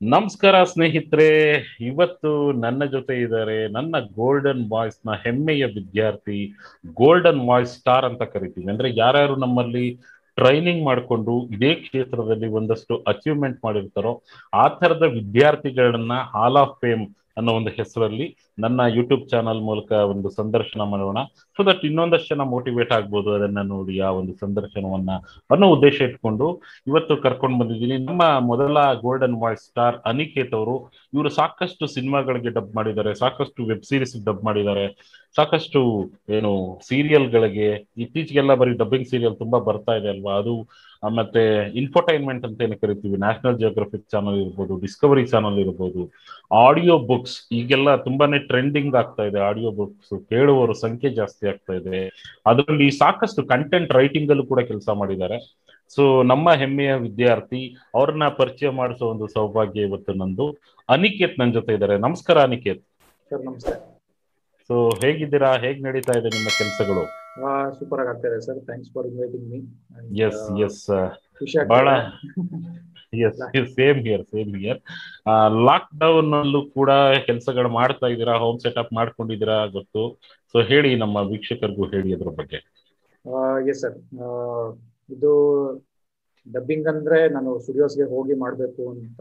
ನಮಸ್ಕಾರ ಸ್ನೇಹಿತರೆ ಇವತ್ತು ನನ್ನ ಜೊತೆ ಇದ್ದಾರೆ ನನ್ನ ಗೋಲ್ಡನ್ ವಾಯ್ಸ್ ನ ಹೆಮ್ಮೆಯ ವಿದ್ಯಾರ್ಥಿ ಗೋಲ್ಡನ್ ವಾಯ್ಸ್ ಸ್ಟಾರ್ ಅಂತ ಕರಿತೀವಿ ಅಂದ್ರೆ ಯಾರ್ಯಾರು ನಮ್ಮಲ್ಲಿ ಟ್ರೈನಿಂಗ್ ಮಾಡಿಕೊಂಡು ಇದೇ ಕ್ಷೇತ್ರದಲ್ಲಿ ಒಂದಷ್ಟು ಅಚೀವ್ಮೆಂಟ್ ಮಾಡಿರ್ತಾರೋ ಆ ತರದ ವಿದ್ಯಾರ್ಥಿಗಳನ್ನ ಹಾಲ್ ಆಫ್ ಫೇಮ್ ಅನ್ನೋ ಒಂದು ಹೆಸರಲ್ಲಿ ನನ್ನ ಯೂಟ್ಯೂಬ್ ಚಾನಲ್ ಮೂಲಕ ಒಂದು ಸಂದರ್ಶನ ಮಾಡೋಣ ಸೊ ದಟ್ ಇನ್ನೊಂದಷ್ಟು ಜನ ಮೋಟಿವೇಟ್ ಆಗ್ಬೋದು ಅದನ್ನ ನೋಡಿ ಆ ಒಂದು ಸಂದರ್ಶನವನ್ನ ಅನ್ನೋ ಉದ್ದೇಶ ಇಟ್ಕೊಂಡು ಇವತ್ತು ಕರ್ಕೊಂಡು ಬಂದಿದ್ದೀನಿ ನಮ್ಮ ಮೊದಲ ಗೋಲ್ಡನ್ ವಾಯ್ಸ್ ಸ್ಟಾರ್ ಅನಿಕೇತ್ ಅವರು ಇವರು ಸಾಕಷ್ಟು ಸಿನಿಮಾಗಳಿಗೆ ಡಬ್ ಮಾಡಿದ್ದಾರೆ ಸಾಕಷ್ಟು ವೆಬ್ ಸೀರೀಸ್ ಡಬ್ ಮಾಡಿದ್ದಾರೆ ಸಾಕಷ್ಟು ಏನು ಸೀರಿಯಲ್ಗಳಿಗೆ ಇತ್ತೀಚೆಗೆಲ್ಲ ಬರೀ ಡಬ್ಬಿಂಗ್ ಸೀರಿಯಲ್ ತುಂಬಾ ಬರ್ತಾ ಇದೆ ಅಲ್ವಾ ಅದು ಮತ್ತೆ ಇನ್ಫೋಟೈನ್ಮೆಂಟ್ ಅಂತ ಏನು ಕರಿತೀವಿ ನ್ಯಾಷನಲ್ ಜಿಯೋಗ್ರಫಿಕ್ ಚಾನಲ್ ಇರ್ಬೋದು ಡಿಸ್ಕವರಿ ಚಾನಲ್ ಇರ್ಬೋದು ಆಡಿಯೋ ಬುಕ್ಸ್ ಈಗೆಲ್ಲ ತುಂಬಾನೇ ಟ್ರೆಂಡಿಂಗ್ ಆಗ್ತಾ ಇದೆ ಆಡಿಯೋ ಬುಕ್ಸ್ ಕೇಳುವವರ ಸಂಖ್ಯೆ ಜಾಸ್ತಿ ಆಗ್ತಾ ಇದೆ ಅದರಲ್ಲಿ ಸಾಕಷ್ಟು ಕಂಟೆಂಟ್ ರೈಟಿಂಗ್ ಅಲ್ಲೂ ಕೂಡ ಕೆಲಸ ಮಾಡಿದ್ದಾರೆ ಸೊ ನಮ್ಮ ಹೆಮ್ಮೆಯ ವಿದ್ಯಾರ್ಥಿ ಅವ್ರನ್ನ ಪರಿಚಯ ಮಾಡಿಸೋ ಒಂದು ಸೌಭಾಗ್ಯ ಇವತ್ತು ನಂದು ಅನಿಕೇತ್ ನನ್ನ ಜೊತೆ ಇದ್ದಾರೆ ನಮಸ್ಕಾರ ಅನಿಕೇತ್ ಸರ್ ನಮಸ್ತೆ ಸೊ ಹೇಗಿದ್ದೀರಾ ಹೇಗ್ ನಡೀತಾ ಇದೆ ನಿಮ್ಮ ಕೆಲಸಗಳು ಸೂಪರ್ ಆಗಿ ಆಗ್ತಾ ಇದೆ sir thanks for inviting me yes yes ಖುಷಿ ಬಹಳ ಆಗ್ತಾ yes same here same here lockdown ಅಲ್ಲೂ ಕೂಡ ಕೆಲಸಗಳು ಮಾಡ್ತಾ ಇದ್ದೀರಾ ಹೋಮ್ ಸೆಟಪ್ ಮಾಡ್ಕೊಂಡಿದ್ದೀರಾ ಗೊತ್ತು ಸೊ ಹೇಳಿ ನಮ್ಮ ವೀಕ್ಷಕರಿಗೂ ಹೇಳಿ ಅದ್ರ ಬಗ್ಗೆ ಎಸ್ ಸರ್ ಇದು ಡಬ್ಬಿಂಗ್ ಅಂದ್ರೆ ನಾನು ಸ್ಟುಡಿಯೋಸ್ಗೆ ಹೋಗಿ ಮಾಡಬೇಕು ಅಂತ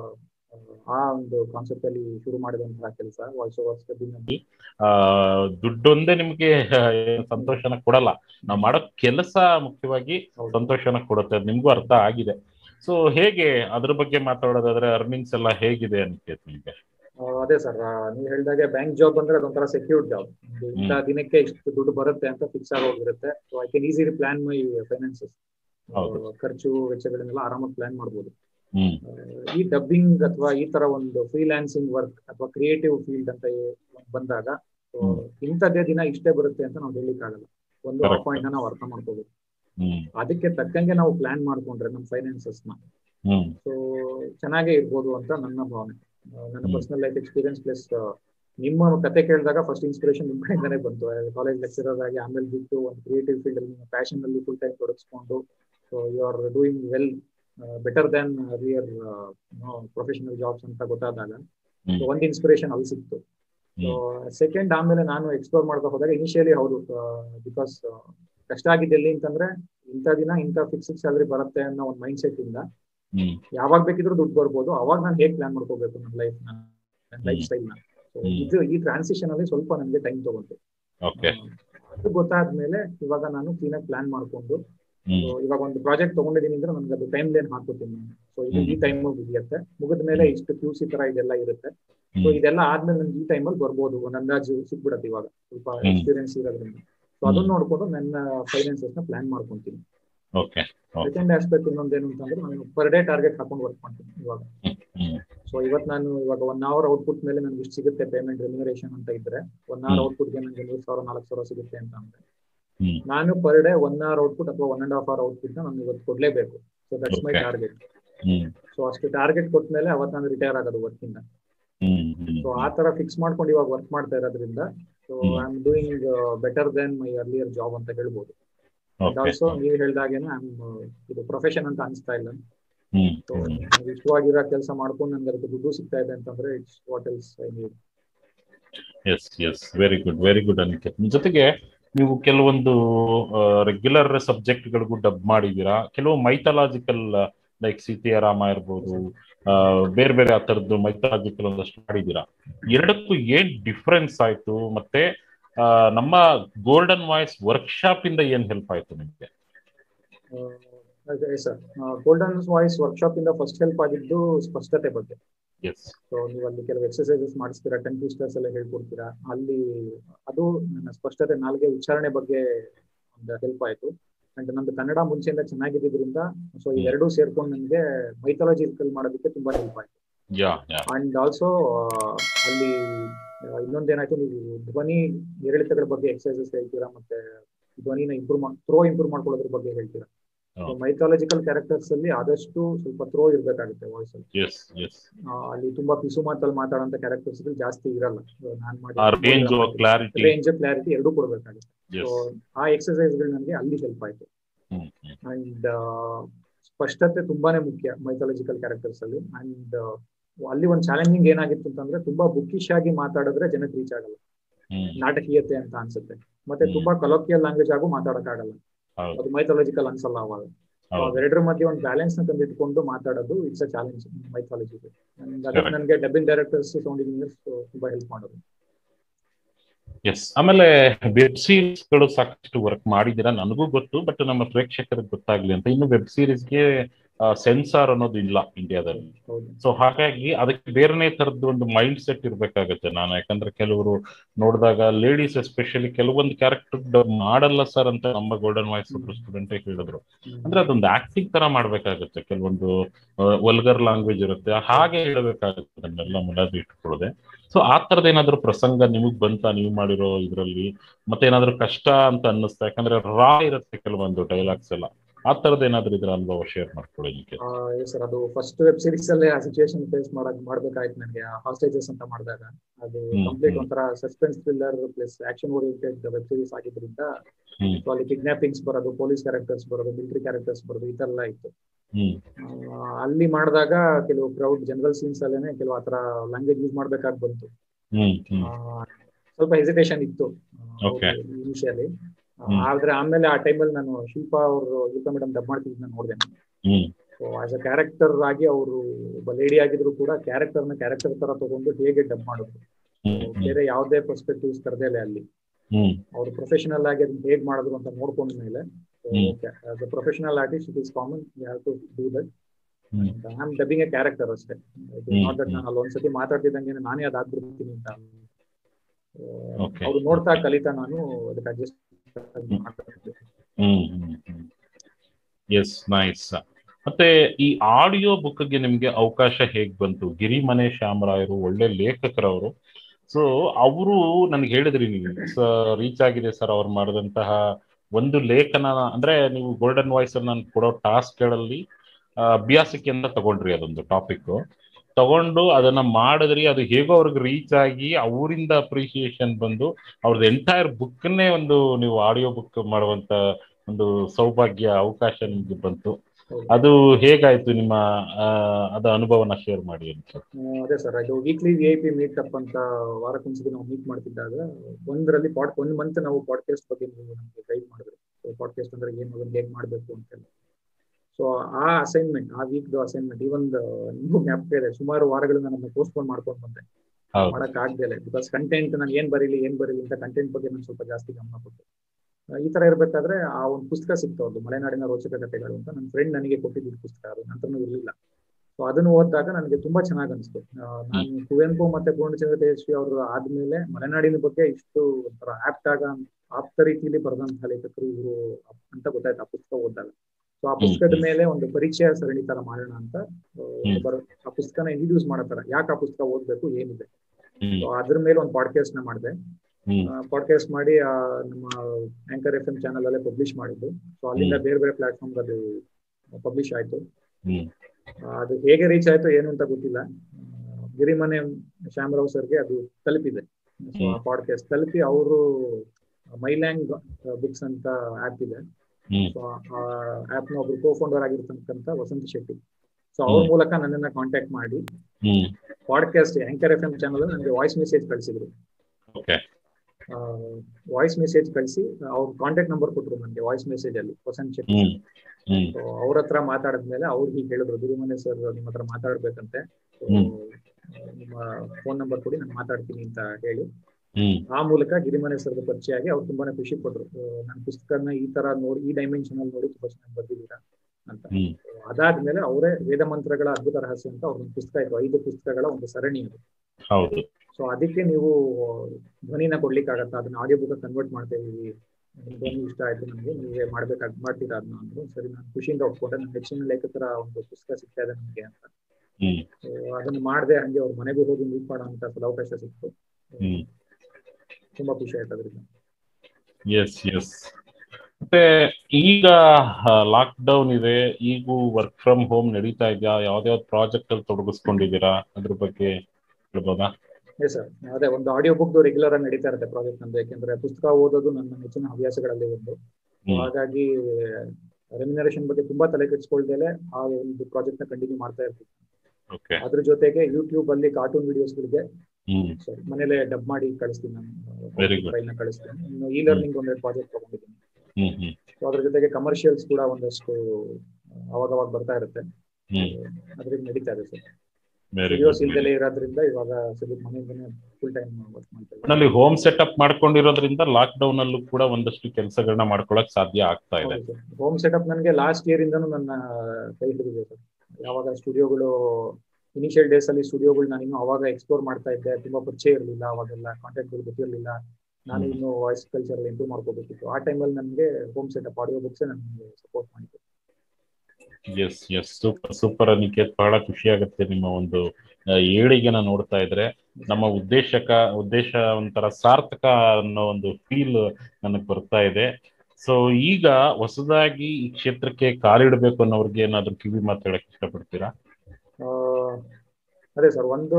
ಆ ಒಂದು ಕಾನ್ಸೆಪ್ಟ್ ಅಲ್ಲಿ ಶುರು ಮಾಡಿದಂತಹ ಕೆಲಸ ವಾಯ್ಸ್ ಓವರ್ಸ್ ಡಬ್ಬಿಂಗ್ ಅಲ್ಲಿ ಆ ದುಡ್ಡೊಂದೇ ನಿಮ್ಗೆ ಸಂತೋಷನ ಕೊಡಲ್ಲ ನಾವು ಮಾಡೋ ಕೆಲಸ ಮುಖ್ಯವಾಗಿ ಸಂತೋಷನ ಕೊಡುತ್ತೆ ಅದ್ ನಿಮ್ಗೂ ಅರ್ಥ ಆಗಿದೆ ಸೊ ಹೇಗೆ ಅದ್ರ ಬಗ್ಗೆ ಮಾತಾಡೋದಾದ್ರೆ ಅರ್ನಿಂಗ್ಸ್ ಎಲ್ಲ ಹೇಗಿದೆ ಅನ್ಕೇತ್ ನಿಮ್ಗೆ ಅದೇ ಸರ್ ನೀವು ಹೇಳಿದಾಗೆ ಬ್ಯಾಂಕ್ ಜಾಬ್ ಅಂದ್ರೆ ಅದೊಂಥರ ಸೆಕ್ಯೂರ್ಡ್ ಜಾಬ್ ಇಂಥ ದಿನಕ್ಕೆ ಇಷ್ಟು ದುಡ್ಡು ಬರುತ್ತೆ ಅಂತ ಫಿಕ್ಸ್ ಆಗೋಗಿರುತ್ತೆ so I can easily plan my finances ಖರ್ಚು ವೆಚ್ಚಗಳನ್ನೆಲ್ಲ ಆರಾಮಾಗಿ ಪ್ಲಾನ್ ಮಾಡ್ಬೋದು ಈ ಡಬ್ಬಿಂಗ್ ಅಥವಾ ಈ ತರ ಒಂದು ಫ್ರೀಲ್ಯಾನ್ಸಿಂಗ್ ವರ್ಕ್ ಅಥವಾ ಕ್ರಿಯೇಟಿವ್ ಫೀಲ್ಡ್ ಅಂತ ಬಂದಾಗ ಇಂಥದ್ದೇ ದಿನ ಇಷ್ಟೇ ಬರುತ್ತೆ ಅಂತ ನಾವು ಹೇಳಲಿಕ್ಕಾಗಲ್ಲ ಒಂದು ಆ ಪಾಯಿಂಟ್ ನಾವು ಅರ್ಥ ಮಾಡ್ಕೋಬೇಕು ಅದಕ್ಕೆ ತಕ್ಕಂಗೆ ನಾವು ಪ್ಲಾನ್ ಮಾಡ್ಕೊಂಡ್ರೆ ನಮ್ಮ ಫೈನಾನ್ಸಸ್ ನ ಸೊ ಚೆನ್ನಾಗೇ ಇರ್ಬೋದು ಅಂತ ನನ್ನ ಭಾವನೆ ನನ್ನ ಪರ್ಸನಲ್ ಲೈಫ್ ಎಕ್ಸ್ಪೀರಿಯನ್ಸ್ ಪ್ಲಸ್ ನಿಮ್ಮ ಕತೆ ಕೇಳಿದಾಗ ಫಸ್ಟ್ ಇನ್ಸ್ಪಿರೇಷನ್ ನಿಮ್ಮ ಕಡೆಯಿಂದಾನೇ ಬಂತು ಕಾಲೇಜ್ ಲೆಕ್ಚರರ್ ಆಗಿ ಆಮೇಲೆ ಬಿಟ್ಟು ಒಂದು ಕ್ರಿಯೇಟಿವ್ ಫೀಲ್ಡ್ ಅಲ್ಲಿ ನಿಮ್ಮ ಪ್ಯಾಷನ್ ಅಲ್ಲಿ ಫುಲ್ ಟೈಮ್ ತೊಡಗಿಸ್ಕೊಂಡು so you are doing well better than rear professional jobs ಅಂತ ಗೊತ್ತಾದಾಗ ಒಂದು ಇನ್ಸ್ಪಿರೇಷನ್ ಅಲ್ಲಿ ಸಿಕ್ತು ಸೊ ಸೆಕೆಂಡ್ ಆಮೇಲೆ ನಾನು ಎಕ್ಸ್ಪ್ಲೋರ್ ಮಾಡ್ತಾ ಹೋದಾಗ ಇನಿಷಿಯಲಿ ಹೌದು ಬಿಕಾಸ್ ಕಷ್ಟ ಆಗಿದ್ದೆಲ್ಲಿ ಅಂತಂದ್ರೆ ಇಂಥ ದಿನ ಇಂಥ ಫಿಕ್ಸ್ಡ್ ಸ್ಯಾಲರಿ ಬರುತ್ತೆ ಅನ್ನೋ ಒಂದು ಮೈಂಡ್ ಸೆಟ್ ಇಂದ ಯಾವಾಗ ಬೇಕಿದ್ರು ದುಡ್ಡು ಬರ್ಬೋದು ಅವಾಗ ನಾನು ಹೇಗೆ ಪ್ಲಾನ್ ಮಾಡ್ಕೋಬೇಕು ನನ್ನ ಲೈಫ್ ನ ನನ್ನ ಲೈಫ್ ಸ್ಟೈಲ್ ನ ಇದು ಈ ಟ್ರಾನ್ಸಿಷನ್ ಅಲ್ಲಿ ಸ್ವಲ್ಪ ನನಗೆ ಟೈಮ್ ತಗೊಂತು ಅದು ಗೊತ್ತಾದ್ಮೇಲೆ ಇವಾಗ ನಾನು ಕ್ಲೀನ್ ಆಗಿ ಪ್ಲಾನ್ ಮಾಡ್ಕೊಂಡು ಇವಾಗ ಒಂದು ಪ್ರಾಜೆಕ್ಟ್ ತಗೊಂಡಿದ್ದೀನಿ ಅಂದ್ರೆ ನನಗೆ ಅದು ಟೈಮ್ ಲೈನ್ ಹಾಕೋತೀನಿ ನಾನು ಸೊ ಇದು ಈ ಟೈಮ್ ಮುಗಿಯುತ್ತೆ ಮುಗಿದ ಮೇಲೆ ಇಷ್ಟು ಕ್ಯೂ ಸಿ ತರ ಇದೆಲ್ಲ ಇರುತ್ತೆ ಸೊ ಇದೆಲ್ಲ ಆದ್ಮೇಲೆ ನನ್ಗೆ ಈ ಟೈಮಲ್ಲಿ ಬರ್ಬೋದು ಒಂದು ಅಂದಾಜು ಸಿಕ್ಬಿಡತ್ತೆ ಇವಾಗ ಸ್ವಲ್ಪ ಎಕ್ಸ್ಪೀರಿಯನ್ಸ್ ಇರೋದ್ರಿಂದ ಸೊ ಅದನ್ನ ನೋಡ್ಕೊಂಡು ನನ್ನ ಫೈನಾನ್ಸಸ್ ನ ಪ್ಲಾನ್ ಮಾಡ್ಕೊಂತೀನಿ ಸೆಕೆಂಡ್ ಆಸ್ಪೆಕ್ಟ್ ಇನ್ನೊಂದೇನು ಅಂತಂದ್ರೆ ನಾನು ಪರ್ ಡೇ ಟಾರ್ಗೆಟ್ ಹಾಕೊಂಡು ವರ್ಕ್ ಮಾಡ್ತೀನಿ ಇವಾಗ ಸೊ ಇವತ್ತು ನಾನು ಇವಾಗ ಒನ್ ಅವರ್ ಔಟ್ಪುಟ್ ಮೇಲೆ ನನಗೆ ಇಷ್ಟು ಸಿಗುತ್ತೆ ಪೇಮೆಂಟ್ ರೆಮ್ಯುನರೇಷನ್ ಅಂತ ಇದ್ರೆ ಒನ್ ಅವರ್ ಔಟ್ಪುಟ್ಗೆ ನನಗೆ ಮೂರು ಸಾವಿರ ನಾಲ್ಕು ಸಾವಿರ ಸಿಗುತ್ತೆ ಅಂತ ಅಂದ್ರೆ ನಾನು per day one hour output ಅಥವಾ one and half hour output ನಾನು ಇವತ್ತು ಕೊಡ್ಲೇಬೇಕು so that's my target so ಅಷ್ಟು ಟಾರ್ಗೆಟ್ ಕೊಟ್ಮೇಲೆ ಅವತ್ತು ನಾನು ರಿಟೈರ್ ಆಗೋದು ವರ್ಕಿಂದ ಸೊ ಆ ತರ ಫಿಕ್ಸ್ ಮಾಡ್ಕೊಂಡು ಇವಾಗ ವರ್ಕ್ ಮಾಡ್ತಾ ಇರೋದ್ರಿಂದ so I am doing better than my earlier job ಅಂತ ಹೇಳ್ಬೋದು ಆಲ್ಸೋ ನೀವು ಹೇಳ್ದಾಗೇನೆ ಐ ಇದು ಪ್ರೊಫೆಷನ್ ಅಂತ ಅನಿಸ್ತಾ ಇಲ್ಲ ಸೊ ಇಷ್ಟವಾಗಿರೋ ಕೆಲಸ ಮಾಡ್ಕೊಂಡು ನನ್ಗೆ ಅದಕ್ಕೆ ದುಡ್ಡು ಸಿಗ್ತಾ ಇದೆ ಅಂತಂದ್ರೆ it's what else I need yes yes very good very good Aniket ಜೊತೆಗೆ ನೀವು ಕೆಲವೊಂದು ರೆಗ್ಯುಲರ್ ಸಬ್ಜೆಕ್ಟ್ ಗಳಿಗೂ ಡಬ್ ಮಾಡಿದೀರಾ ಕೆಲವು ಮೈಥಾಲಜಿಕಲ್ ಲೈಕ್ ಸೀತೆಯ ರಾಮ ಇರ್ಬೋದು ಬೇರೆ ಬೇರೆ ಆ ತರದ್ದು ಮೈಥಾಲಜಿಕಲ್ ಒಂದಷ್ಟು ಮಾಡಿದೀರಾ ಎರಡಕ್ಕೂ ಏನ್ ಡಿಫ್ರೆನ್ಸ್ ಆಯ್ತು ಮತ್ತೆ ನಮ್ಮ ಗೋಲ್ಡನ್ ವಾಯ್ಸ್ ವರ್ಕ್ಶಾಪ್ ಇಂದ ಏನ್ ಹೆಲ್ಪ್ ಆಯ್ತು ನಿಮ್ಗೆ ಸರ್ ಗೋಲ್ಡನ್ ವಾಯ್ಸ್ ವರ್ಕ್ಶಾಪ್ ಇಂದ ಫಸ್ಟ್ ಹೆಲ್ಪ್ ಆಗಿದ್ದು ಸ್ಪಷ್ಟತೆ ಬಗ್ಗೆ ಸೊ ನೀವು ಅಲ್ಲಿ ಕೆಲವು ಎಕ್ಸರ್ಸೈಸಸ್ ಮಾಡಿಸ್ತೀರಾ ಟೆನ್ ಟ್ವಿಸ್ಟರ್ಸ್ ಎಲ್ಲ ಹೇಳ್ಕೊಡ್ತೀರಾ ಅಲ್ಲಿ ಅದು ನನ್ನ ಸ್ಪಷ್ಟತೆ ನಾಲ್ಗೆ ಉಚ್ಚಾರಣೆ ಬಗ್ಗೆ ಒಂದು ಹೆಲ್ಪ್ ಆಯ್ತು ಅಂಡ್ ನಂದು ಕನ್ನಡ ಮುಂಚೆಯಿಂದ ಚೆನ್ನಾಗಿದ್ದರಿಂದ ಸೊ ಇವೆರಡೂ ಸೇರ್ಕೊಂಡು ನನಗೆ ಮೈಥಾಲಜಿಕಲ್ ಮಾಡೋದಕ್ಕೆ ತುಂಬಾ ಹೆಲ್ಪ್ ಆಯ್ತು ಅಂಡ್ ಆಲ್ಸೋ ಅಲ್ಲಿ ಇನ್ನೊಂದೇನಾಯ್ತು ನೀವು ಧ್ವನಿ ಏರಿಳಿತಗಳ ಬಗ್ಗೆ ಎಕ್ಸರ್ಸೈಸಸ್ ಹೇಳ್ತೀರಾ ಮತ್ತೆ ಧ್ವನಿನ ಇಂಪ್ರೂವ್ ಮಾಡ್ ಥ್ರೋ ಇಂಪ್ರೂವ್ ಮಾಡ್ಕೊಳ್ಳೋದ್ರ ಬಗ್ಗೆ ಹೇಳ್ತೀರಾ ಮೈಥಾಲಜಿಕಲ್ ಕ್ಯಾರೆಕ್ಟರ್ಸ್ ಅಲ್ಲಿ ಆದಷ್ಟು ಸ್ವಲ್ಪ ಥ್ರೋ ಇರ್ಬೇಕಾಗುತ್ತೆ ವಾಯ್ಸ್ ಅಲ್ಲಿ ಅಲ್ಲಿ ತುಂಬಾ ಪಿಸು ಮಾತಲ್ಲಿ ಮಾತಾಡೋಂತ ಕ್ಯಾರೆಕ್ಟರ್ಸ್ ಜಾಸ್ತಿ ಇರಲ್ಲ ನಾನ್ ಮಾಡಿ ರೇಂಜ್ ಕ್ಲಾರಿಟಿ ಎರಡೂ ಕೊಡ್ಬೇಕಾಗುತ್ತೆ ಸೊ ಆ ಎಕ್ಸರ್ಸೈಸ್ ಗಳು ನನಗೆ ಅಲ್ಲಿ ಹೆಲ್ಪ್ ಆಯ್ತು ಅಂಡ್ ಸ್ಪಷ್ಟತೆ ತುಂಬಾನೇ ಮುಖ್ಯ ಮೈಥಾಲಜಿಕಲ್ ಕ್ಯಾರೆಕ್ಟರ್ಸ್ ಅಲ್ಲಿ ಅಂಡ್ ಅಲ್ಲಿ ಒಂದು ಚಾಲೆಂಜಿಂಗ್ ಏನಾಗಿತ್ತು ಅಂತಂದ್ರೆ ತುಂಬಾ ಬುಕ್ಕಿಶ್ ಆಗಿ ಮಾತಾಡಿದ್ರೆ ಜನಕ್ಕೆ ರೀಚ್ ಆಗಲ್ಲ ಹ್ಮ್ ನಾಟಕೀಯತೆ ಅಂತ ಅನ್ಸುತ್ತೆ ಮತ್ತೆ ಹ್ಮ್. ತುಂಬಾ ಕೊಲೋಕಿಯಲ್ ಲ್ಯಾಂಗ್ವೇಜ್ ಆಗು ಮಾತಾಡಕ್ಕಾಗಲ್ಲ ಹೌದು ಅದು ಮೈಥಾಲಜಿಕಲ್ ಅನ್ಸಲ್ಲ ಅವಾಗ So ಹೌದು ಅವೆರಡರ ಮಧ್ಯೆ ಒಂದು ಬ್ಯಾಲೆನ್ಸ್ ನ ತಂದಿಟ್ಕೊಂಡು ಮಾತಾಡೋದು ಇಟ್ಸ್ ಅ ಚಾಲೆಂಜ್ ಮೈಥಾಲಜಿ ಅದಕ್ಕೆ Correct. ನನಗೆ ಡಬ್ಬಿಂಗ್ ಡೈರೆಕ್ಟರ್ಸ್ ಸೌಂಡ್ ಇಂಜಿನಿಯರ್ಸ್ ತುಂಬಾ ಹೆಲ್ಪ್ ಮಾಡೋದು ಎಸ್ ಆಮೇಲೆ ವೆಬ್ ಸೀರೀಸ್ ಗಳು ಸಾಕಷ್ಟು ವರ್ಕ್ ಮಾಡಿದ್ದೀರಾ ನನಗೂ ಗೊತ್ತು ಬಟ್ ನಮ್ಮ ಪ್ರೇಕ್ಷಕರಿಗೆ ಗೊತ್ತಾಗ್ಲಿ ಅಂತ ಇನ್ನು ವೆಬ್ ಸೀರೀಸ್ಗೆ ಸೆನ್ಸಾರ್ ಅನ್ನೋದು ಇಲ್ಲ ಇಂಡಿಯಾದಲ್ಲಿ ಹೌದು ಸೊ ಹಾಗಾಗಿ ಅದಕ್ಕೆ ಬೇರೆನೇ ತರದ್ದು ಒಂದು ಮೈಂಡ್ ಸೆಟ್ ಇರ್ಬೇಕಾಗತ್ತೆ ನಾನು ಯಾಕಂದ್ರೆ ಕೆಲವರು ನೋಡಿದಾಗ ಲೇಡೀಸ್ ಎಸ್ಪೆಷಲಿ ಕೆಲವೊಂದು ಕ್ಯಾರೆಕ್ಟರ್ ಮಾಡಲ್ಲ ಸರ್ ಅಂತ ನಮ್ಮ ಗೋಲ್ಡನ್ ವಾಯ್ಸ್ ಸ್ಟೂಡೆಂಟ್ ಹೇಳಿದ್ರು ಅಂದ್ರೆ ಅದೊಂದು ಆಕ್ಟಿಂಗ್ ತರ ಮಾಡ್ಬೇಕಾಗತ್ತೆ ಕೆಲವೊಂದು ವಲ್ಗರ್ ಲ್ಯಾಂಗ್ವೇಜ್ ಇರುತ್ತೆ ಹಾಗೆ ಹೇಳಬೇಕಾಗುತ್ತೆ ಅದನ್ನೆಲ್ಲ ಮನಸ್ಸು ಇಟ್ಕೊಳ್ಳದೆ ಸೊ ಆ ತರದ ಏನಾದ್ರು ಪ್ರಸಂಗ ನಿಮಗ್ ಬಂತ ನೀವು ಮಾಡಿರೋ ಇದ್ರಲ್ಲಿ ಮತ್ತೆ ಏನಾದ್ರು ಕಷ್ಟ ಅಂತ ಅನ್ನಿಸ್ತಾ ಯಾಕಂದ್ರೆ ರಾ ಇರುತ್ತೆ ಕೆಲವೊಂದು ಡೈಲಾಗ್ಸ್ ಎಲ್ಲ ಆ ತರದ್ ಏನಾದ್ರು ಇದ್ರ ಅನುಭವ ಶೇರ್ ಮಾಡ್ಕೊಳ್ಳಿ ನಿಮಗೆ ಸರ್ ಅದು ಫಸ್ಟ್ ವೆಬ್ ಸೀರೀಸ್ ಅಲ್ಲೇ ಆ ಸಿಚುವೇಶನ್ ಫೇಸ್ ಮಾಡಕ್ ಮಾಡ್ಬೇಕಾಯ್ತು ನನಗೆ ಹಾಸ್ಟೇಜಸ್ ಅಂತ ಮಾಡಿದಾಗ ಅದು ಹ್ಮ್, ಕಂಪ್ಲೀಟ್ ಹ್ಮ್. ಒಂಥರ suspense thriller plus action oriented web series ಆಗಿದ್ರಿಂದ ಹ್ಮ್ ಸೊ ಅಲ್ಲಿ ಕಿಡ್ನಾಪಿಂಗ್ಸ್ ಬರೋದು ಪೊಲೀಸ್ ಕ್ಯಾರೆಕ್ಟರ್ಸ್ ಬರೋದು ಮಿಲಿಟರಿ ಕ್ಯಾರೆಕ್ಟರ್ಸ್ ಬರೋದು ಈ ತರ ಎಲ್ಲ ಇತ್ತು ಹ್ಮ್ ಆ, ಅಲ್ಲಿ ಮಾಡಿದಾಗ ಕೆಲವು ಕ್ರೌಡ್ ಜನರಲ್ ಸೀನ್ಸ್ ಅಲ್ಲೇನೆ ಕೆಲವು ಆತರ ಲ್ಯಾಂಗ್ವೇಜ್ ಯೂಸ್ ಮಾಡ್ಬೇಕಾಗಿ ಬಂತು ಹ್ಮ್ ಹ್ಮ್ ಆ, ಸ್ವಲ್ಪ ಹೆಸಿಟೇಷನ್ ಇತ್ತು Okay. ಇನಿಷಿಯಲಿ ಹ್ಮ್. ಆದ್ರೆ ಆಮೇಲೆ ಆ ಟೈಮಲ್ಲಿ ನಾನು ಶಿಲ್ಪಾ ಅವರು ಶಿಲ್ಪಾ ಮೇಡಮ್ ಡಬ್ ಮಾಡ್ತಿದ್ದು ನಾನು ನೋಡಿದೆ hmm so as a character ಆಗಿ ಅವರು ಒಬ್ಬ ಲೇಡಿ ಆಗಿದ್ರು ಕೂಡ ಕ್ಯಾರೆಕ್ಟರ್ ನ ಕ್ಯಾರೆಕ್ಟರ್ ತರ ತಗೊಂಡು ಹೇಗೆ ಡಬ್ ಮಾಡಿದ್ರು ಹ್ಮ್ ಹ್ಮ್ ಬೇರೆ ಯಾವುದೇ ಪರ್ಸ್ಪೆಕ್ಟಿವ್ಸ್ ತರದೇ ಅಲ್ಲಿ ಹ್ಮ್ ಅವ್ರು ಪ್ರೊಫೆಷನಲ್ ಆಗಿ ಅದನ್ನ ಹೇಗ್ ಮಾಡಿದ್ರು ಅಂತ ನೋಡ್ಕೊಂಡ ಮೇಲೆ hmm. As a professional artist it is common you have to do that hmm I am dubbing a character ಅಷ್ಟೇ ಹ್ಮ್, ನಾಟ್ ದಟ್ ಹ್ಮ್. ನಾನು ಅಲ್ಲೊಂದ್ಸತಿ ಮಾತಾಡ್ತಿದ್ದಂಗೆ ನಾನೇ ಅದಾಗ್ಬಿಡ್ತೀನಿ ಅಂತ Okay. ಅವ್ರು ನೋಡ್ತಾ ಕಲಿತಾ ನಾನು ಅದಕ್ಕೆ ಅಡ್ಜಸ್ಟ್ ಮಾಡ್ತಿದ್ದೆ ಹ್ಮ್ ಹ್ಮ್ ಹ್ಮ್ ಎಸ್ ನೈಸ್ ಮತ್ತೆ ಈ ಆಡಿಯೋ ಬುಕ್ಗೆ ನಿಮ್ಗೆ ಅವಕಾಶ ಹೇಗ್ ಬಂತು ಗಿರಿಮನೆ ಶ್ಯಾಮರಾಯರು ಒಳ್ಳೆ ಲೇಖಕರವರು ಸೊ ಅವರು ನನ್ಗೆ ಹೇಳಿದ್ರಿ ನೀವು ರೀಚ್ ಆಗಿದೆ ಸರ್ ಅವ್ರು ಮಾಡಿದಂತಹ ಒಂದು ಲೇಖನ ಅಂದ್ರೆ ನೀವು ಗೋಲ್ಡನ್ ವಾಯ್ಸ್ ಅಲ್ಲಿ ನಾನು ಕೊಡೋ ಟಾಸ್ಕ್ಗಳಲ್ಲಿ ಅಭ್ಯಾಸಕ್ಕೆ ಅಂತ ತಗೊಂಡ್ರಿ ಅದೊಂದು ಟಾಪಿಕ್ ತಗೊಂಡು ಅದನ್ನ ಮಾಡಿದ್ರಿ ಅದು ಹೇಗೋ ಅವ್ರಿಗೆ ರೀಚ್ ಆಗಿ ಅವರಿಂದ ಅಪ್ರಿಸಿಯೇಷನ್ ಬಂದು ಅವ್ರದ್ದು ಎಂಟೈರ್ ಬುಕ್ನೇ ಒಂದು ನೀವು ಆಡಿಯೋ ಬುಕ್ ಮಾಡುವಂತ ಒಂದು ಸೌಭಾಗ್ಯ ಅವಕಾಶ ನಿಮ್ಗೆ ಬಂತು ಹೌದು. ಅದು ಹೇಗಾಯ್ತು ನಿಮ್ಮ ಆ, ಅದ ಅನುಭವನ ಶೇರ್ ಮಾಡಿ ಅಂತ ಆ, ಅದೇ ಸರ್ ಇದು weekly V I P meet up ಅಂತ ವಾರಕ್ಕೊಂದ್ಸತಿ ನಾವು ಮೀಟ್ ಮಾಡ್ತಿದ್ದಾಗ ಒಂದರಲ್ಲಿ ಪಾಡ್ ಒಂದ್ ಮಂತ್ ನಾವು ಪಾಡ್ಕಾಸ್ಟ್ ಬಗ್ಗೆ ನೀವು ನಮಗೆ ಗೈಡ್ ಮಾಡಿದ್ರು ಸೊ ಪಾಡ್ಕಾಸ್ಟ್ ಅಂದ್ರೆ ಏನು ಅದನ್ನ ಹೇಗೆ ಮಾಡಬೇಕು ಅಂತೆಲ್ಲ ಸೊ ಆ ಅಸೈನ್ಮೆಂಟ್ ಆ ವೀಕ್ ಅಸೈನ್ಮೆಂಟ್ ಈ ಒಂದು ನಿಮಗೂ ಜ್ಞಾಪಕ ಇದೆ ಸುಮಾರು ವಾರಗಳನ್ನ ನಮ್ಮ ಪೋಸ್ಟ್ಪೋನ್ ಮಾಡ್ಕೊಂಡು ಬಂದೆ ಹೌದು ಮಾಡಕ್ ಆಗ್ದಿಲ್ಲ ಬಿಕಾಸ್ ಕಂಟೆಂಟ್ ನಾನು ಏನ್ ಬರೀಲಿ ಏನ್ ಬರೀಲಿ ಅಂತ ಕಂಟೆಂಟ್ ಬಗ್ಗೆ ನಾನು ಸ್ವಲ್ಪ ಜಾಸ್ತಿ ಗಮನ ಕೊಟ್ಟೆ ಆ, ಈ ತರ ಇರ್ಬೇಕಾದ್ರೆ ಆ ಒಂದು ಪುಸ್ತಕ ಸಿಕ್ತು ಅದು ಮಲೆನಾಡಿನ ರೋಚಕ ಕಥೆಗಳು ಅಂತ ನನ್ನ ಫ್ರೆಂಡ್ ನನಗೆ ಕೊಟ್ಟಿದ್ದ ಪುಸ್ತಕ ಅದು ನಂತರನೂ ಇರಲಿಲ್ಲ ಸೊ ಅದನ್ನು ಓದಿದಾಗ ನನಗೆ ತುಂಬಾ ಚೆನ್ನಾಗಿ ಅನಿಸ್ತು ನಾನು ಕುವೆಂಪು ಮತ್ತೆ ಪೂರ್ಣಚಂದ್ರ ತೇಜಸ್ವಿ ಅವರು ಆದ್ಮೇಲೆ ಮಲೆನಾಡಿನ ಬಗ್ಗೆ ಇಷ್ಟು ಒಂಥರ ಆಪ್ಟ್ ಆಗ ಆಪ್ತ ರೀತಿಯಲ್ಲಿ ಬರೆದಂತಹ ಲೇಖಕರು ಇವರು ಅಂತ ಗೊತ್ತಾಯ್ತು ಆ ಪುಸ್ತಕ ಓದಿದಾಗ ಸೊ ಆ ಪುಸ್ತಕದ ಮೇಲೆ ಒಂದು ಪರಿಚಯ ಸರಣಿ ತರ ಮಾಡೋಣ ಅಂತ ಆ, ಹ್ಮ್. ಬರೋ ಆ ಪುಸ್ತಕನ ಇಂಟ್ರೊಡ್ಯೂಸ್ ಮಾಡೋ ತರ ಯಾಕೆ ಆ ಪುಸ್ತಕ ಓದ್ಬೇಕು ಏನಿದೆ ಹ್ಮ್ ಸೊ ಅದ್ರ ಮೇಲೆ ಒಂದು ಪಾಡ್ಕಾಸ್ಟ್ ನ ಮಾಡಿದೆ ಹ್ಮ್ ಪಾಡ್ಕಾಸ್ಟ್ ಮಾಡಿ ಆ, ನಮ್ಮ ಆಂಕರ್ ಎಫ್ ಎಂ ಚಾನಲ್ ಅಲ್ಲೇ ಪಬ್ಲಿಷ್ ಮಾಡಿದ್ದು ಸೊ ಅಲ್ಲಿಂದ ಬೇರೆ ಬೇರೆ ಪ್ಲಾಟ್ಫಾರ್ಮ್ ಅದು ಪಬ್ಲಿಷ್ ಆಯ್ತು ಹ್ಮ್ ಆ, ಅದು ಹೇಗೆ ರೀಚ್ ಆಯ್ತು ಏನು ಅಂತ ಗೊತ್ತಿಲ್ಲ ಆ, ಗಿರಿಮನೆ ಶ್ಯಾಮರಾವ್ ಸರ್ಗೆ ಅದು ತಲುಪಿದೆ ಸೊ ಆ ಪಾಡ್ಕಾಸ್ಟ್ ತಲುಪಿ ಅವರು ಮೈಲ್ಯಾಂಗ್ ಬುಕ್ಸ್ ಅಂತ ಆಪ್ ಇದೆ ಹ್ಮ್ ಸೊ ಆ ಆಪ್ ನ ಒಬ್ರು ಕೋ ಫೌಂಡರ್ ಆಗಿರ್ತಕ್ಕಂಥ ವಸಂತ ಶೆಟ್ಟಿ ಸೊ ಅವ್ರ ಹ್ಮ್. ಮೂಲಕ ನನ್ನನ್ನ ಕಾಂಟ್ಯಾಕ್ಟ್ ಮಾಡಿ ಹ್ಮ್ podcast Anchor F M channel ನನಗೆ ವಾಯ್ಸ್ ಮೆಸೇಜ್ ಕಳಿಸಿದ್ರು ಓಕೆ ವಾಯ್ಸ್ ಮೆಸೇಜ್ ಕಳಿಸಿ ಅವ್ರ ಕಾಂಟ್ಯಾಕ್ಟ್ ನಂಬರ್ ಕೊಟ್ಟರು ನನಗೆ ವಾಯ್ಸ್ ಮೆಸೇಜ್ ಅಲ್ಲಿ ವಸಂತ್ ಶೆಟ್ಟಿ ಹ್ಮ್ ಹ್ಮ್ ಸೊ ಅವ್ರ ಹತ್ರ ಮಾತಾಡಿದ್ಮೇಲೆ ಅವ್ರು ಹೀಗೆ ಹೇಳಿದ್ರು ಗುರುಮನೆ ಸರ್ ನಿಮ್ಮ ಹತ್ರ ಮಾತಾಡ್ಬೇಕಂತೆ So, ಹ್ಮ್. ನಿಮ್ಮ ಫೋನ್ ನಂಬರ್ ಕೊಡಿ ನಾನು ಮಾತಾಡ್ತೀನಿ ಅಂತ ಹೇಳಿ ಹ್ಮ್ ಆ ಮೂಲಕ ಗಿರಿಮನೆ ಸರ್ದು ಪರಿಚಯ ಆಗಿ ಅವ್ರು ತುಂಬಾನೇ ಖುಷಿ ಪಟ್ರು ನನ್ನ ಪುಸ್ತಕನ ಈ ತರ ನೋಡಿ ಈ ಡೈಮೆನ್ಷನ್ ಅಲ್ಲಿ ನೋಡಿ ತುಂಬಾ ಚೆನ್ನಾಗಿ ಬರ್ದಿದ್ದೀರಾ ಅಂತ ಹ್ಮ್ So, ಅದಾದ್ಮೇಲೆ ಅವರೇ ವೇದ ಮಂತ್ರಗಳ ಅದ್ಭುತ ರಹಸ್ಯ ಅಂತ ಅವ್ರೊಂದು ಪುಸ್ತಕ ಇತ್ತು ಐದು ಪುಸ್ತಕಗಳ ಒಂದು ಸರಣಿ ಅದು ಹೌದು ಸೊ ಅದಕ್ಕೆ ನೀವು ಧ್ವನಿನ ಕೊಡ್ಲಿಕ್ಕಾಗತ್ತಾ ಅದನ್ನ ಆಡಿಯೋ ಬುಕ್ ಕನ್ವರ್ಟ್ ಮಾಡ್ತಾ ಇದೀವಿ ನಿಮ್ ಧ್ವನಿ ಇಷ್ಟ ಆಯ್ತು ನನಗೆ ನೀವೇ ಮಾಡ್ಬೇಕಾಗ್ ಮಾಡ್ತೀರಾ ಅದನ್ನ ಅಂದ್ರು ಸರಿ ನಾನು ಖುಷಿಯಿಂದ ಒಪ್ಕೊಂಡೆ ನನ್ನ ಹೆಚ್ಚಿನ ಲೇಖಕರ ಒಂದು ಪುಸ್ತಕ ಸಿಗ್ತಾ ಇದೆ ನನಗೆ ಅಂತ ಹ್ಮ್ So, ಅದನ್ನ ಮಾಡದೆ ಹಂಗೆ ಅವ್ರ ಮನೆಗೂ ಹೋಗಿ ಮೀಟ್ ಮಾಡೋ ಅಂತ ಸದಾವಕಾಶ ಸಿಕ್ತು ಹ್ಮ್ ತುಂಬಾ ಖುಷಿ ಆಯ್ತು ಅದರಿಂದ ಎಸ್ ಎಸ್ ಮತ್ತೆ ಈಗ ಲಾಕ್ ಡೌನ್ ಇದೆ ಈಗೂ ವರ್ಕ್ ಫ್ರಮ್ ಹೋಮ್ ನಡೀತಾ ಇದೆಯಾ ಯಾವ್ದಾವ್ದು ಪ್ರಾಜೆಕ್ಟ್ ಅಲ್ಲಿ ತೊಡಗಿಸ್ಕೊಂಡಿದ್ದೀರಾ ಅದ್ರ ಬಗ್ಗೆ ಹೇಳ್ಬೋದಾ ಎಸ್ ಸರ್ ಅದೇ ಒಂದು ಆಡಿಯೋ ಬುಕ್ ರೆಗ್ಯುಲರ್ ಆಗಿ ನಡೀತಾ ಇರುತ್ತೆ ಪ್ರಾಜೆಕ್ಟ್ ನಂದು ಯಾಕೆಂದ್ರೆ ಪುಸ್ತಕ ಓದೋದು ನನ್ನ ನೆಚ್ಚಿನ ಹವ್ಯಾಸಗಳಲ್ಲಿ ಒಂದು ಹ್ಮ್ ಹಾಗಾಗಿ ರೆಮ್ಯುನರೇಷನ್ ಬಗ್ಗೆ ತುಂಬಾ ತಲೆ ಕೆಡಿಸ್ಕೊಳ್ದೇಲೆ ಆ ಒಂದು ಪ್ರಾಜೆಕ್ಟ್ ನ ಕಂಟಿನ್ಯೂ ಮಾಡ್ತಾ ಇರ್ತೀವಿ ಓಕೆ ಅದ್ರ ಜೊತೆಗೆ ಯೂಟ್ಯೂಬ್ ಅಲ್ಲಿ ಕಾರ್ಟೂನ್ ವಿಡಿಯೋಸ್ಗಳಿಗೆ ಹ್ಮ್ ಮನೇಲೆ ಡಬ್ ಮಾಡಿ ಕಳಿಸ್ತೀನಿ ನಾನು Very good. ಫೈಲ್ನ ಕಳಿಸ್ತೀನಿ ಇನ್ನು ಇ ಲರ್ನಿಂಗ್ ಒಂದೆರಡು ಪ್ರಾಜೆಕ್ಟ್ ತಗೊಂಡಿದ್ದೀನಿ ಹ್ಮ್ ಹ್ಮ್ ಸೊ ಅದ್ರ ಜೊತೆಗೆ ಕಮರ್ಷಿಯಲ್ಸ್ ಕೂಡ ಒಂದಷ್ಟು ಅವಾಗ ಅವಾಗ ಬರ್ತಾ ಇರುತ್ತೆ ಹ್ಮ್ ಅದ್ರಿಂದ ನಡೀತಾ ಇದೆ ಸರ್ ವೆರಿ ವಿಡಿಯೋಸ್ ಗುಡ್ ಇಲ್ದಲೇ ಇರೋದ್ರಿಂದ ಇವಾಗ ಸದ್ಯಕ್ಕೆ ಮನೆಯಿಂದನೇ ಫುಲ್ ಟೈಮ್ ವರ್ಕ್ ಮಾಡ್ತಾ ಇದ್ದೀನಿ ನಲ್ಲಿ ಹೋಮ್ ಸೆಟಪ್ ಮಾಡ್ಕೊಂಡಿರೋದ್ರಿಂದ ಲಾಕ್ ಡೌನ್ ಅಲ್ಲೂ ಕೂಡ ಒಂದಷ್ಟು ಕೆಲಸಗಳನ್ನ ಮಾಡ್ಕೊಳಕ್ ಸಾಧ್ಯ ಆಗ್ತಾ ಇದೆ ಹೋಮ್ ಸೆಟಪ್ ನನಗೆ ಲಾಸ್ಟ್ ಇಯರ್ ಇಂದನೂ ನನ್ನ ಕೈ ಹಿಡಿದಿದೆ ಸರ್ ಯಾವಾಗ ಸ್ಟುಡಿಯೋಗಳು ಇನಿಷಿಯಲ್ ಡೇಸ್ ಅಲ್ಲಿ ಸ್ಟುಡಿಯೋಗಳು ನಾನು ಇನ್ನು ಅವಾಗ ಎಕ್ಸ್ಪ್ಲೋರ್ ಮಾಡ್ತಾ ಇದ್ದೆ ತುಂಬಾ ಪರಿಚಯ ಇರಲಿಲ್ಲ ಅವಾಗೆಲ್ಲ ಕಾಂಟ್ಯಾಕ್ಟ್ಗಳು ಗೊತ್ತಿರಲಿಲ್ಲ ನಾನು ಹ್ಮ್. ಇನ್ನು ವಾಯ್ಸ್ ಕಲ್ಚರ್ ಇಂಪ್ರೂವ್ ಮಾಡ್ಕೋಬೇಕಿತ್ತು ಆ ಟೈಮಲ್ಲಿ ನನಗೆ ಹೋಮ್ ಸೆಟಪ್ ಆಡಿಯೋ ಬುಕ್ಸ್ ನನಗೆ ಸಪೋರ್ಟ್ ಮಾಡಿತ್ತು yes yes super super Aniket ಬಹಳ ಖುಷಿ ಆಗುತ್ತೆ ನಿಮ್ಮ ಒಂದು ಆ, ಏಳಿಗೆನ ನೋಡ್ತಾ ಇದ್ರೆ ನಮ್ಮ ಉದ್ದೇಶಕ ಉದ್ದೇಶ ಒಂಥರ ಸಾರ್ಥಕ ಅನ್ನೋ ಒಂದು ಫೀಲ್ ನನಗೆ ಬರ್ತಾ ಇದೆ ಸೊ ಈಗ ಹೊಸದಾಗಿ ಈ ಕ್ಷೇತ್ರಕ್ಕೆ ಕಾಲಿಡಬೇಕು ಅನ್ನೋರ್ಗೆ ಏನಾದ್ರು ಕಿವಿ ಮಾತು ಹೇಳಕ್ ಇಷ್ಟಪಡ್ತೀರಾ ಆ, ಅದೇ ಸರ್ ಒಂದು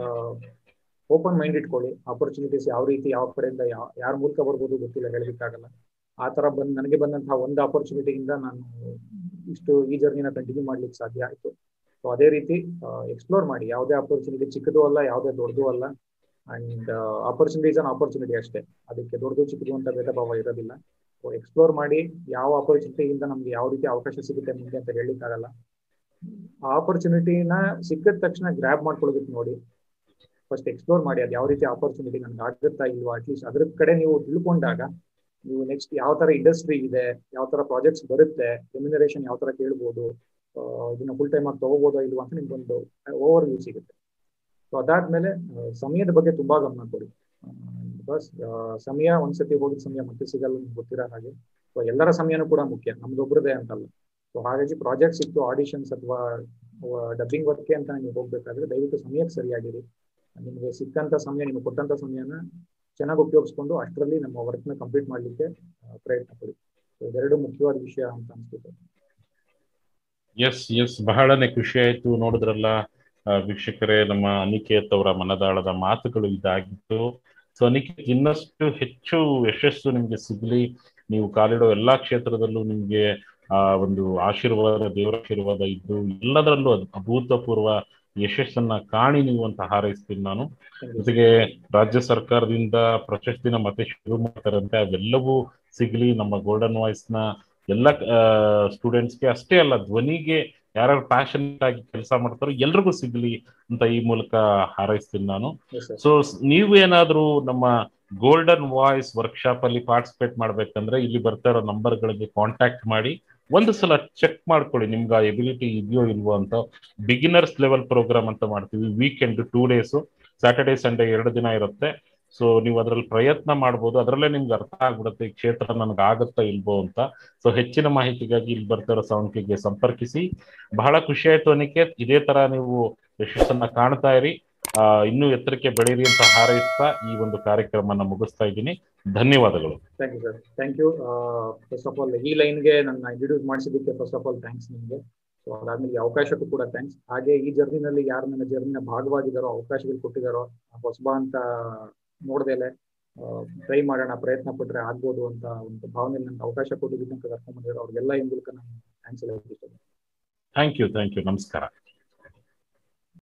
ಓಪನ್ ಮೈಂಡ್ ಇಟ್ಕೊಳ್ಳಿ ಆಪರ್ಚುನಿಟೀಸ್ ಯಾವ ರೀತಿ ಯಾವ ಕಡೆಯಿಂದ ಯಾವ ಯಾರ ಮೂಲಕ ಬರ್ಬೋದು ಗೊತ್ತಿಲ್ಲ ಹೇಳಲಿಕ್ಕಾಗಲ್ಲ ಆ ತರ ಬಂದ್ ನನಗೆ ಬಂದಂತಹ ಒಂದು ಆಪರ್ಚುನಿಟಿಯಿಂದ ನಾನು ಇಷ್ಟು ಈ ಜರ್ನಿನ ಕಂಟಿನ್ಯೂ ಮಾಡ್ಲಿಕ್ಕೆ ಸಾಧ್ಯ ಆಯ್ತು ಸೊ ಅದೇ ರೀತಿ ಎಕ್ಸ್ಪ್ಲೋರ್ ಮಾಡಿ ಯಾವುದೇ ಆಪರ್ಚುನಿಟಿ ಚಿಕ್ಕದು ಅಲ್ಲ ಯಾವುದೇ ದೊಡ್ಡದು ಅಲ್ಲ ಅಂಡ್ ಆಪರ್ಚುನಿಟೀಸ್ ಅನ್ ಆಪರ್ಚುನಿಟಿ ಅಷ್ಟೇ ಅದಕ್ಕೆ ದೊಡ್ಡದು ಚಿಕ್ಕದು ಅಂತ ಭೇದ ಭಾವ ಇರೋದಿಲ್ಲ ಸೊ ಎಕ್ಸ್ಪ್ಲೋರ್ ಮಾಡಿ ಯಾವ ಆಪರ್ಚುನಿಟಿಯಿಂದ ನಮ್ಗೆ ಯಾವ ರೀತಿ ಅವಕಾಶ ಸಿಗುತ್ತೆ ಮುಂದೆ ಅಂತ ಹೇಳಲಿಕ್ಕಾಗಲ್ಲ ಆ ಆಪರ್ಚುನಿಟಿನ ಸಿಕ್ಕಿದ ತಕ್ಷಣ ಗ್ರ್ಯಾಬ್ ಮಾಡ್ಕೊಳ್ಳೋದಕ್ಕೆ ನೋಡಿ ಫಸ್ಟ್ ಎಕ್ಸ್ಪ್ಲೋರ್ ಮಾಡಿ ಅದು ಯಾವ ರೀತಿ ಆಪರ್ಚುನಿಟಿ ನನ್ಗೆ ಆಗುತ್ತಾ ಇಲ್ವಾ ಅಟ್ಲೀಸ್ಟ್ ಅದ್ರ ಕಡೆ ನೀವು ತಿಳ್ಕೊಂಡಾಗ ನೀವು ನೆಕ್ಸ್ಟ್ ಯಾವ ತರ ಇಂಡಸ್ಟ್ರಿ ಇದೆ ಯಾವ ತರ ಪ್ರಾಜೆಕ್ಟ್ಸ್ ಬರುತ್ತೆ ರೆಮ್ಯುನರೇಷನ್ ಯಾವ ತರ ಕೇಳ್ಬೋದು ಆ, ಇದನ್ನ ಫುಲ್ ಟೈಮ್ ಆಗಿ ತಗೋಬೋದಾ ಇಲ್ವಾ ಅಂತ ನಿಮ್ಗೊಂದು ಓವರ್ ವ್ಯೂ ಸಿಗುತ್ತೆ ಸೊ ಅದಾದ್ಮೇಲೆ ಆ, ಸಮಯದ ಬಗ್ಗೆ ತುಂಬಾ ಗಮನ ಕೊಡಿ ಬಿಕಾಸ್ ಸಮಯ ಒಂದ್ಸತಿ ಹೋಗಿದ ಸಮಯ ಮತ್ತೆ ಸಿಗಲ್ಲ ನಿಮ್ಗೆ ಗೊತ್ತಿರೋ ಹಾಗೆ ಸೊ ಎಲ್ಲರ ಸಮಯನೂ ಕೂಡ ಮುಖ್ಯ ನಮ್ದೊಬ್ರದೇ ಅಂತಲ್ಲ ಸೊ ಹಾಗಾಗಿ ಪ್ರಾಜೆಕ್ಟ್ ಸಿಕ್ತು ಆಡಿಷನ್ಸ್ ಅಥವಾ ಡಬ್ಬಿಂಗ್ ವರ್ಕ್ಗೆ ಅಂತ ನೀವು ಹೋಗ್ಬೇಕಾದ್ರೆ ದಯವಿಟ್ಟು ಸಮಯಕ್ಕೆ ಸರಿಯಾಗಿರಿ ನಿಮಗೆ ಸಿಕ್ಕಂತ ಸಮಯ ನಿಮಗೆ ಕೊಟ್ಟಂತ ಸಮಯನ ಚೆನ್ನಾಗಿ ಉಪಯೋಗಿಸ್ಕೊಂಡು ಅಷ್ಟರಲ್ಲಿ ನಮ್ಮ ವರ್ಕ್ನ ಕಂಪ್ಲೀಟ್ ಮಾಡಲಿಕ್ಕೆ ಪ್ರಯತ್ನ ಪಡಿ So ಇದೆರಡು ಮುಖ್ಯವಾದ ವಿಷಯ ಅಂತ ಅನ್ಸುತ್ತೆ ಎಸ್ ಎಸ್ ಬಹಳನೇ ಖುಷಿ ಆಯ್ತು ನೋಡಿದ್ರಲ್ಲ ಆ, ವೀಕ್ಷಕರೇ ನಮ್ಮ ಅನಿಕೇತ್ ಅವರ ಮನದಾಳದ ಮಾತುಗಳು ಇದಾಗಿತ್ತು ಸೊ ಅನಿಕೇತ್ ಇನ್ನಷ್ಟು ಹೆಚ್ಚು ಯಶಸ್ಸು ನಿಮ್ಗೆ ಸಿಗ್ಲಿ ನೀವು ಕಾಲಿಡೋ ಎಲ್ಲಾ ಕ್ಷೇತ್ರದಲ್ಲೂ ನಿಮ್ಗೆ ಆ ಒಂದು ಆಶೀರ್ವಾದ ದೇವರ ಆಶೀರ್ವಾದ ಇದ್ದು ಎಲ್ಲದರಲ್ಲೂ ಅದ್- ಅಭೂತಪೂರ್ವ ಯಶಸ್ಸನ್ನ ಕಾಣಿ ನೀವು ಅಂತ ಹಾರೈಸ್ತೀನಿ ನಾನು Thank you. ಜೊತೆಗೆ ರಾಜ್ಯ ಸರ್ಕಾರದಿಂದ ಪ್ರಶಸ್ತಿನ ಮತ್ತೆ ಶುರು ಮಾಡ್ತಾರಂತೆ ಅವೆಲ್ಲವೂ ಸಿಗ್ಲಿ ನಮ್ಮ ಗೋಲ್ಡನ್ ವಾಯ್ಸ್ ನ ಎಲ್ಲ ಸ್ಟೂಡೆಂಟ್ಸ್ಗೆ ಅಷ್ಟೇ ಅಲ್ಲ ಧ್ವನಿಗೆ ಯಾರ್ಯಾರು ಪ್ಯಾಷನೆಟ್ ಆಗಿ ಕೆಲಸ ಮಾಡ್ತಾರೋ ಎಲ್ರಿಗೂ ಸಿಗ್ಲಿ ಅಂತ ಈ ಮೂಲಕ ಹಾರೈಸ್ತೀನಿ ನಾನು Yes, sir. ಸೊ ನೀವು ಏನಾದ್ರೂ ನಮ್ಮ ಗೋಲ್ಡನ್ ವಾಯ್ಸ್ ವರ್ಕ್ಶಾಪ್ ಅಲ್ಲಿ ಪಾರ್ಟಿಸಿಪೇಟ್ ಮಾಡ್ಬೇಕಂದ್ರೆ ಇಲ್ಲಿ ಬರ್ತಾ ಇರೋ ನಂಬರ್ಗಳಿಗೆ ಕಾಂಟ್ಯಾಕ್ಟ್ ಮಾಡಿ ಒಂದು ಸಲ ಚೆಕ್ ಮಾಡ್ಕೊಳ್ಳಿ ನಿಮ್ಗೆ ಆ ಎಬಿಲಿಟಿ ಇದೆಯೋ ಇಲ್ವೋ ಅಂತ ಬಿಗಿನರ್ಸ್ ಲೆವೆಲ್ ಪ್ರೋಗ್ರಾಮ್ ಅಂತ ಮಾಡ್ತೀವಿ weekend two days Saturday Sunday ಎರಡು ದಿನ ಇರುತ್ತೆ ಸೊ ನೀವು ಅದರಲ್ಲಿ ಪ್ರಯತ್ನ ಮಾಡ್ಬೋದು ಅದರಲ್ಲೇ ನಿಮ್ಗೆ ಅರ್ಥ ಆಗ್ಬಿಡುತ್ತೆ ಈ ಕ್ಷೇತ್ರ ನನಗೆ ಆಗುತ್ತಾ ಇಲ್ವೋ ಅಂತ ಸೊ ಹೆಚ್ಚಿನ ಮಾಹಿತಿಗಾಗಿ ಇಲ್ಲಿ ಬರ್ತಾ ಇರೋ ಸಂಖ್ಯೆಗೆ ಸಂಪರ್ಕಿಸಿ ಬಹಳ ಖುಷಿ ಆಯ್ತು ಅನಿಕೇತ್ ಇದೇ ತರ ನೀವು ಯಶಸ್ಸನ್ನ ಕಾಣ್ತಾ ಇರಿ ಆ, ಇನ್ನೂ ಎತ್ತರಕ್ಕೆ ಬೆಳೀರಿ ಅಂತ ಹಾರೈಸ್ತಾ ಈ ಒಂದು ಕಾರ್ಯಕ್ರಮನ ಮುಗಿಸ್ತಾ ಇದ್ದೀನಿ ಧನ್ಯವಾದಗಳು thank you sir thank you first of all ಈ ಲೈನ್ಗೆ ನನ್ನ ಇಂಟ್ರೊಡ್ಯೂಸ್ ಮಾಡಿಸಿದ್ದಕ್ಕೆ ಫಸ್ಟ್ ಆಫ್ ಆಲ್ ಥ್ಯಾಂಕ್ಸ್ ನಿಮಗೆ ಸೊ ಅದಾದ್ಮೇಲೆ ಈ ಅವಕಾಶಕ್ಕೂ ಕೂಡ ಥ್ಯಾಂಕ್ಸ್ ಹಾಗೆ ಈ ಜರ್ನಿನಲ್ಲಿ ಯಾರು ನನ್ನ ಜರ್ನಿನ ಭಾಗವಾಗಿದ್ದಾರೋ ಅವಕಾಶಗಳು ಕೊಟ್ಟಿದ್ದಾರೋ ಹೊಸಬ ಅಂತ ನೋಡ್ದೇಲೆ ಟ್ರೈ ಮಾಡೋಣ ಪ್ರಯತ್ನ ಪಟ್ರೆ ಆಗ್ಬೋದು ಅಂತ ಒಂದು ಭಾವನೆ ನನಗೆ ಅವಕಾಶ ಕೊಟ್ಟಿದ್ದಕ್ಕೆ ಕರ್ಕೊಂಡ್ ಬಂದಿರೋ ಅವ್ರಿಗೆಲ್ಲ ಈ ಮೂಲಕ ನಾನು ಥ್ಯಾಂಕ್ಸ್ ಎಲ್ಲ ಹೇಳ್ತೀನಿ ಥ್ಯಾಂಕ್ ಯು ಥ್ಯಾಂಕ್ ಯು ನಮಸ್ಕಾರ